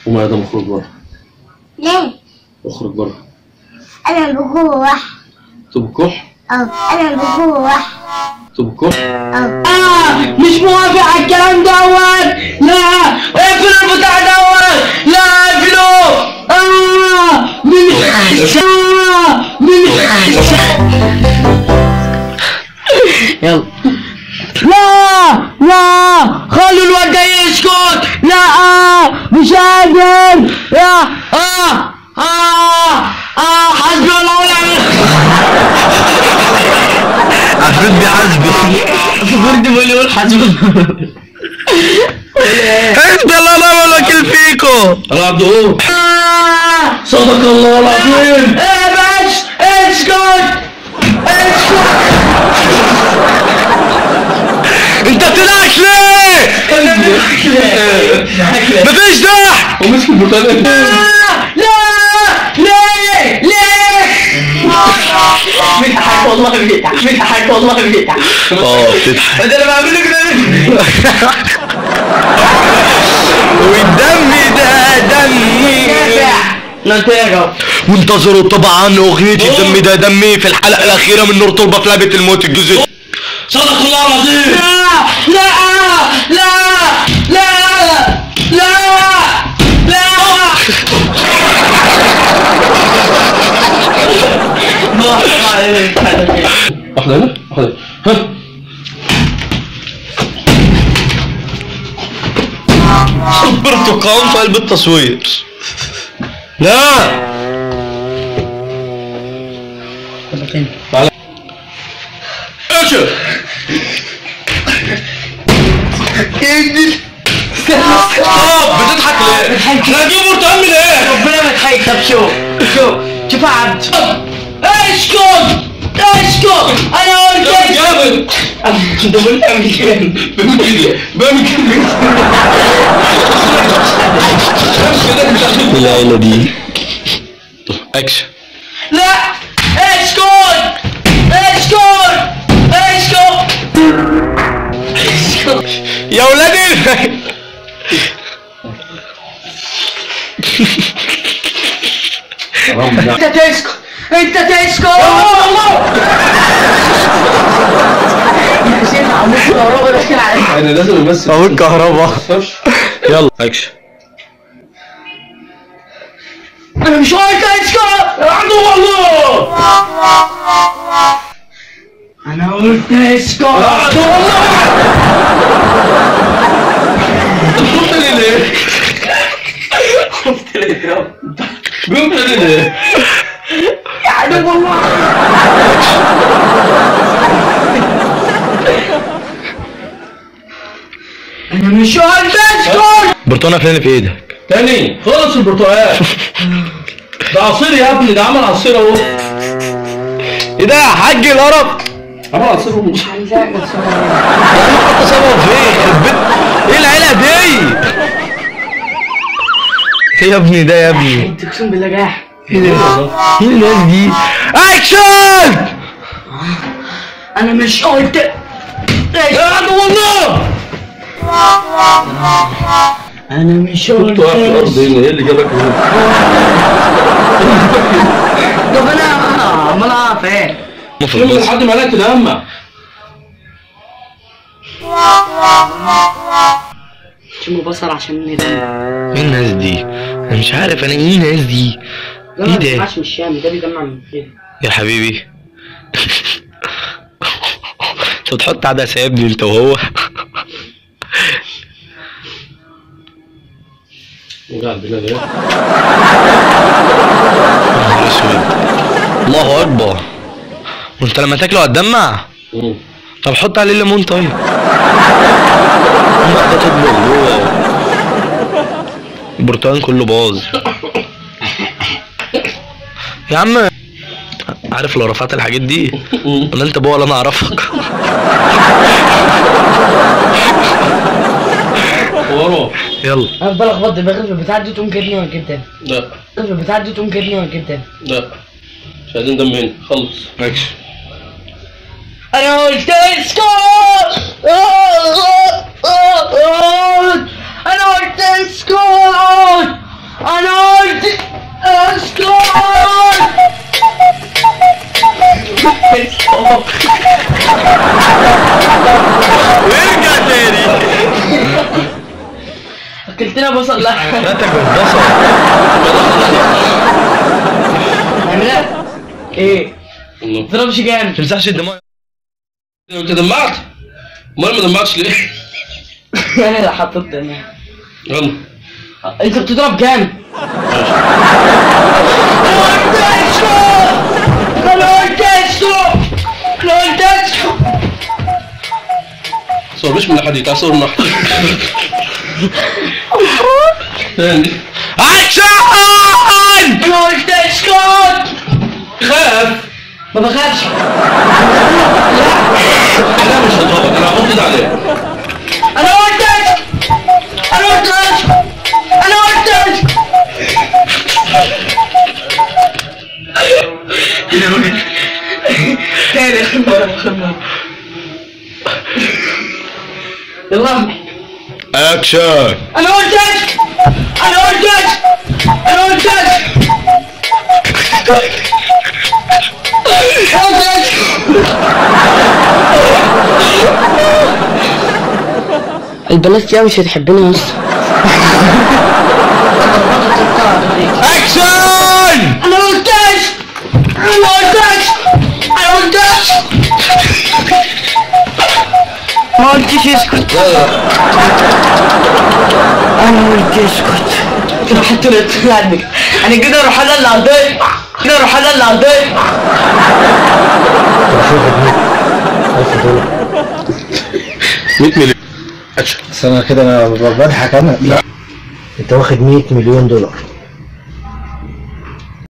وما ادم اخرج بره ليه؟ اخرج بره أنا بروح تبكح أه أنا بروح تبكح أه آه مش موافق على الكلام دوت لا اقفلوا البتاع دوت لا اقفلوا اه من آه من يلا لا لا خلوا الواد ده يسكت لا آه مش قادر يا اه اه اه حسبي الله ونعم عفريت بيعذبي فكرت بقول يقول حسبي حسبي الله ونعم الوكيل فيكو انا عبد الغفور آه صدق الله العظيم ايه بس اسكت اسكت انت بتدعش ليه؟ مفيش دح ومسك البرتقال لا ليه ليه بيضحك والله بيضحك بيضحك والله بيضحك اه بتضحك ده انا بعمل لك ده والدم ده دمي نتاجة وانتظروا طبعا اغنيتي الدم ده دمي في الحلقه الاخيره من نور طلبه في لعبه الموت الجزء صدق الله العظيم لا لا لا لا لا لا واحدة هنا واحدة ها برتقال في قلب التصوير لا اكشن اه بتضحك ليه؟ احنا هنجيب برتقال من ايه؟ ربنا ما يضحك طب شوف شوف شوف يا عبد اسكت اسكت انا قلت جامد انت قلت اعمل كده بعمل كده بعمل كده العيله دي اكشن لا اسكت اسكت اسكت اسكت يا ولادي انت تسكت انت تسكت يا شيخ عمود كهرباء داخل عليك انا لازم امثل اقول كهرباء تخافش يلا اكشن انا مش قلت اسكت عدو الله انا قلت اسكت عدو الله قلت لي ليه؟ قلت لي ليه؟ يا عدو الله انا مش قلت اسكت برتقانه فين في ايدك تاني خلص البرتقال ده عصير يا ابني ده عمل عصير اهو ايه ده يا حاج القرف عمل عصير اهو حط صبعه فين يخرب بيت ايه العيله دي ايه يا ابني ده يا ابني انت اقسم بالله جاح ايه ده ايه الناس دي اكشن انا مش قلت يا عدو الله انا مش قلت كنت واقف في الارض هنا ايه اللي جابك هنا؟ طب انا عمال اقف ايه يوم لحد ما لقيت الهمه شموا بصل عشان ندم ايه الناس دي انا مش عارف انا ايه الناس دي ده ايه ما ده بيسمعش من الشام ده بيجمع من كده يا حبيبي انت بتحط عدسه يا ابني انت وهو وقاعد بنا ليه؟ يا نهار اسود الله اكبر وانت لما تاكله هتدمع مم. طب حط عليه ليمون طيب لا ده تطبخ جوه البرتقال كله باظ يا عم عارف لو رفعت الحاجات دي ولا انت بقى ولا انا اعرفك ورا يلا انا بفضل اخبط دماغي في البتاع دي تقوم كدني وانا كداب لا في البتاع دي تقوم كدني وانا كداب لا مش عايزين دم هنا خلص ماشي انا قلت اسكت انا قلت اسكت هنا بصل لا فاتك بالبصل نعملها ايه والله تضربش جامد تمسحش الدماغ انت دمعت امال ما دمعتش ليه انا اللي حطيت ده يلا انت بتضرب جامد صور مش من حد تعال صور من حد تاني اكشن انا قلت اسكت خاف ما بخافش انا مش هضربك انا هحط ايد عليك انا قلت اسكت انا قلت اسكت انا قلت اسكت تاني اخر مرة اخر مرة يلا اكشن انا قلت اسكت انا قلت اسكت انا قلت اسكت أنا قلت اسكت البنات دي مش هتحبني يا اسطى اكشن انا قلت اسكت انا قلت اسكت انا قلت اسكت ما قلتش اسكت انا قلت اسكت راح طلعت عنك انا كده اروح انا اللي عضيت كده اروح انا اللي عضيت 100 مليون اكشن بس انا كده انا بضحك انا لا انت واخد 100 مليون دولار